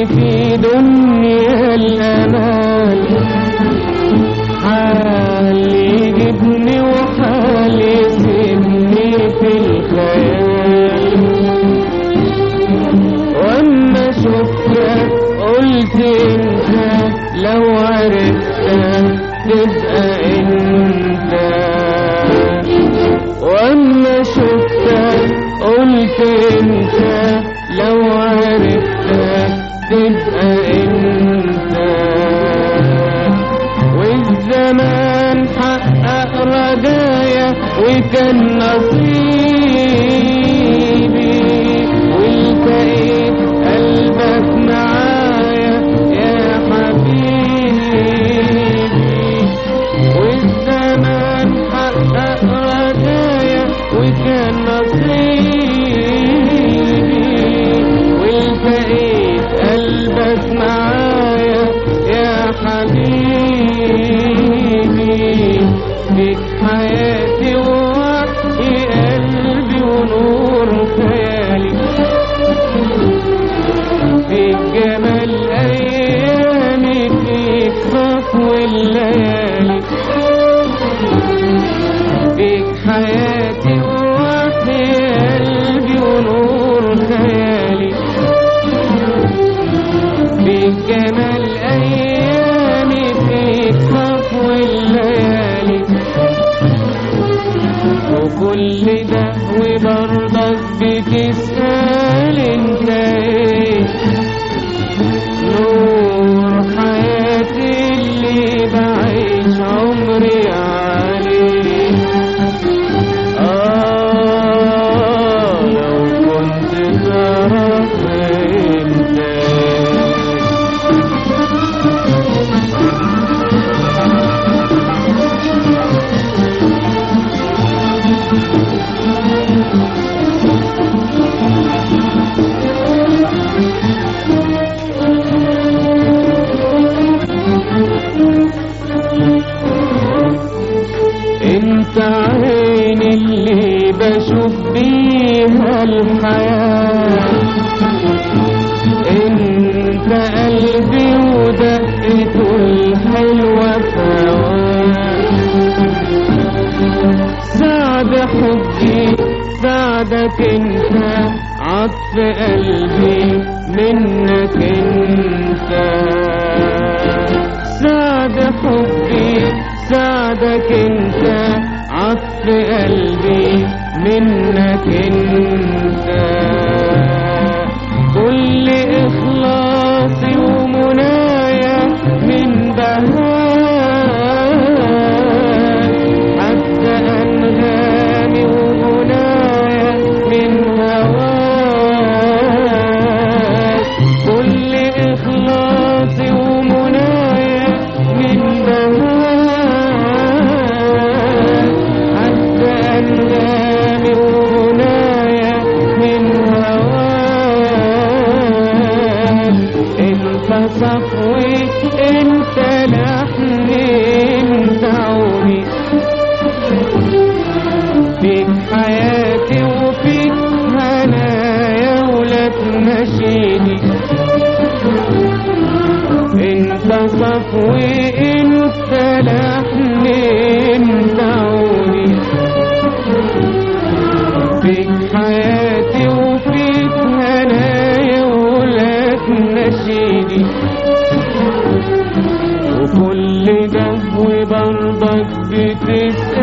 حالي في دنيا الأمان حالي يجيبني وحالي يسيبني في الخيال واما شفتك قلت انت لو عرفتك تبقى انت واما شفتك قلت انت لو عرفتك تبقى انت والزمان حقق رجايا وكان نصيبي والتقيت قلبك معايا يا حبيبي والزمان حقق رجايا وكان نصيبي والتقيت قلبك معايا يا حبيبي فيك حياتي ووحي قلبي ونور خيالي فيك جمال ايامي فيك صفو الليالي فيك حياتي ووحي قلبي ونور خيالي فيك جمال ايامي فيك صفو الليالي وكل ده وبرضك بتسأل انت ايه نور حياتي اللي بعيش عمري عليه آه لو كنت تعرف انت انت عيني اللي بشوف بيها الحياة انت قلبي ودقته الحلوة في هواك سعد حبي سعدك انت عطف قلبي منك انت سعد حبي سعدك انت عطف قلبي منك انت كل اخلاصي ومنايا من بهاك حتى انغامي وغنايا من هواك كل اخلاصي ومنايا من بهاك حتى انغامي وغنايا من هواك انت صفوي انت لحني انت عوني فيك حياتي وفيك هنايا ولا تنشيني انت صفوي انت لحني انت عوني فيك حياتي وفيك هنايا ولا تنشيني وكل ده وبرضك بتسأل